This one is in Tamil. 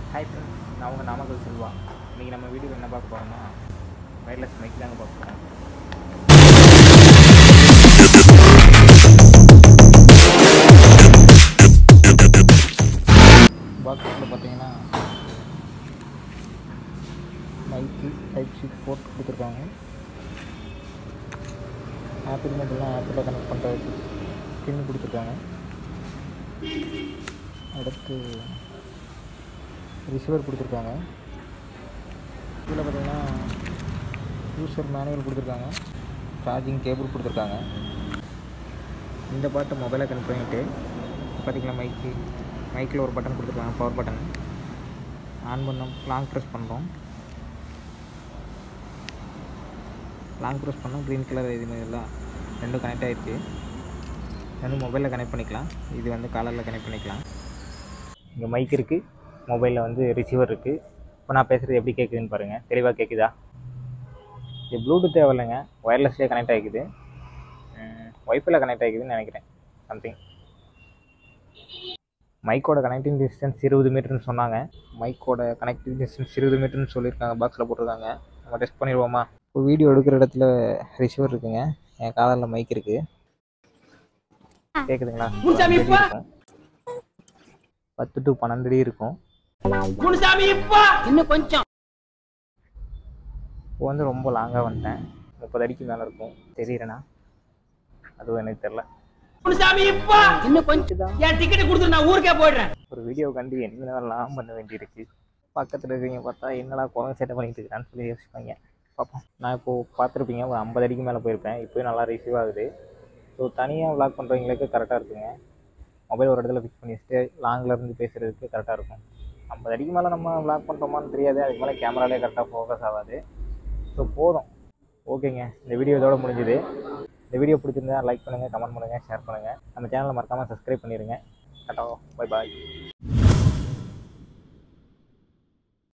ஹாய் ஃப்ரெண்ட்ஸ் நான் உங்கள் நாமக்கல் செல்வா இன்றைக்கி நம்ம வீடியோ என்ன பார்க்க போகிறோம்னா வயர்லெஸ் மைக் தாங்க பார்க்க போகிறோம் பாக்ஸில் பார்த்தீங்கன்னா மைக்கு டைப் சி போர்ட் கொடுத்துருக்காங்க ஆப்பிள் மொபைல்லாம் ஆப்பிளில் கனெக்ட் பண்ணுறதுக்கு பின் கொடுத்துருக்காங்க அடுத்து ரிசீவர் கொடுத்துருக்காங்க இதில் பார்த்தீங்கன்னா யூசர் மேனுவல் கொடுத்துருக்காங்க சார்ஜிங் கேபிள் கொடுத்துருக்காங்க இந்த பாட்டை மொபைலை கனெக்ட் பண்ணிவிட்டு பார்த்தீங்களா மைக்கு மைக்கில் ஒரு பட்டன் கொடுத்துருக்காங்க பவர் பட்டன் ஆன் பண்ணோம் லாங் ப்ரெஸ் பண்ணுறோம் லாங் ப்ரெஸ் பண்ணோம் க்ரீன் கலர் இது மாதிரிலாம் ரெண்டும் கனெக்ட் ஆகிடுச்சு ரெண்டும் மொபைலில் கனெக்ட் பண்ணிக்கலாம் இது வந்து காலரில் கனெக்ட் பண்ணிக்கலாம் இங்கே மைக் இருக்குது மொபைலில் வந்து ரிசீவர் இருக்குது இப்போ நான் பேசுகிறது எப்படி கேட்குதுன்னு பாருங்கள் தெளிவாக கேட்குதா இது ப்ளூடூத் தேவையில்லைங்க ஒயர்லெஸ்லேயே கனெக்ட் ஆகிக்குது ஒய்ஃபைல கனெக்ட் ஆகிக்குதுன்னு நினைக்கிறேன் சம்திங் மைக்கோட கனெக்டிங் டிஸ்டன்ஸ் இருபது மீட்டர்னு சொன்னாங்க மைக்கோட கனெக்டிங் டிஸ்டன்ஸ் இருபது மீட்டர்னு சொல்லியிருக்காங்க பாக்ஸில் போட்டிருக்காங்க நம்ம டெஸ்ட் பண்ணிடுவோமா இப்போ வீடியோ எடுக்கிற இடத்துல ரிசீவர் இருக்குங்க என் காதலில் மைக் இருக்குது கேட்குதுங்களா முனுசாமி அடி இப்ப? இருக்கும் பத்து டு பன்னெண்டு அடி இருக்கும் முனுசாமி இப்பா இன்னும் கொஞ்சம் இப்போ வந்து ரொம்ப லாங்காக வந்துட்டேன் முப்பது அடிக்கு மேலே இருக்கும் தெரியறேனா அதுவும் எனக்கு தெரில முனுசாமி இப்பா இன்னும் கொஞ்சம் என் டிக்கெட் கொடுத்துட்டு நான் ஊருக்கே போயிடுறேன் ஒரு வீடியோ கண்டு என்னென்னலாம் பண்ண வேண்டியிருக்கு பக்கத்தில் இருக்கீங்க பார்த்தா என்னடா குழந்தை சேட்டை பண்ணிட்டு இருக்கான்னு சொல்லி யோசிப்பாங்க பார்ப்போம் நான் இப்போது பார்த்துருப்பீங்க ஒரு ஐம்பது அடிக்கு மேலே போயிருப்பேன் இப்போயும் நல்லா ரிசீவ் ஆகுது ஸோ தனியாக vlog பண்ணுறவங்களுக்கு கரெக்டாக இருக்குங்க மொபைல் ஒரு இடத்துல ஃபிக்ஸ் பண்ணி வச்சுட்டு லாங்கில் இருந்து பேசுகிறதுக்கு கரெக்டாக இருக்கும் ஐம்பது அடிக்கு மேலே நம்ம vlog பண்ணுறோமான்னு தெரியாது அதுக்கு மேலே கேமராலே கரெக்டாக ஃபோக்கஸ் ஆகாது ஸோ போதும் ஓகேங்க இந்த வீடியோ இதோட முடிஞ்சுது இந்த வீடியோ பிடிச்சிருந்தா லைக் பண்ணுங்கள் கமெண்ட் பண்ணுங்கள் ஷேர் பண்ணுங்கள் நம்ம சேனலை மறக்காமல் சப்ஸ்கிரைப் பண்ணிடுங்க கட்டோ பை பாய்